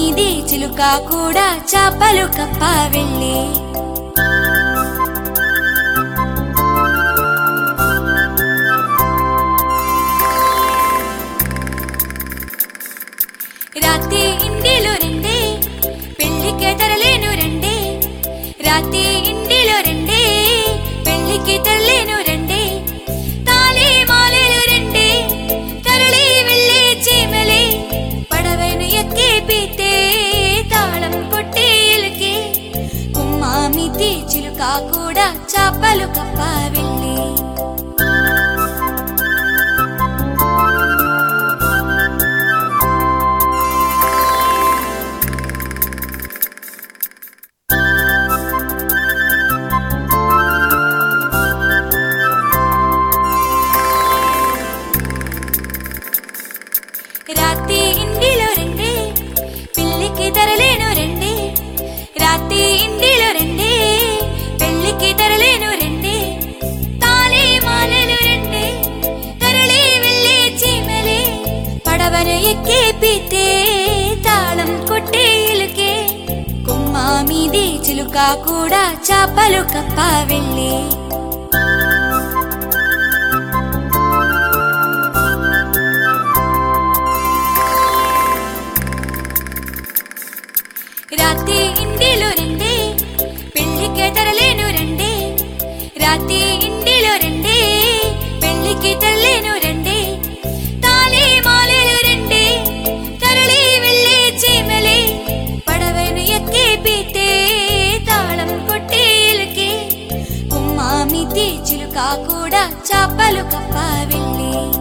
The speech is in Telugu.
మీది చిలుక కూడా చాపలు కప్ప వెళ్ళి రాతి ఇండిలో రెండే పెళ్లికి తరలేను రెండే రాతి ఇండిలో రెండే పెళ్లికి తరలేను రెండే తాళి మాలేలు రెండే తరలి వెళ్ళే చీమలే పడవను ఎక్కి పీతే తాళం కొట్టే ఎలుకే కుమ్మామితి చిలుక కూడా చాపలు కప్ప వెళ్ళి రాతి ఇండిలో రెండే పెళ్లికి తరలేను రెండే రాతి ఇండిలో రెండే పెళ్లికి తరలేను రెండే తాళి మాలలు రెండే తరలి వెళ్ళే చీమలే పడవను ఎక్కి పీతే తాళం కొట్టే ఇలుకే కుమ్మా మీది చిలుక కూడా చాపలు కప్ప వెళ్ళి రాతి ఇండిలో రెండే పెళ్లికి తరలేను రెండే రాతి ఇండిలో రెండే పెళ్లికి తరలేను రెండే తాళి మాలలు రెండే తరలి వెళ్ళే చీమలే పడవను ఎక్కి పీతే తాళం కొట్టే ఎలుకే కుమ్మామితి చిలుక కూడా చాపలు కప్ప వెళ్ళి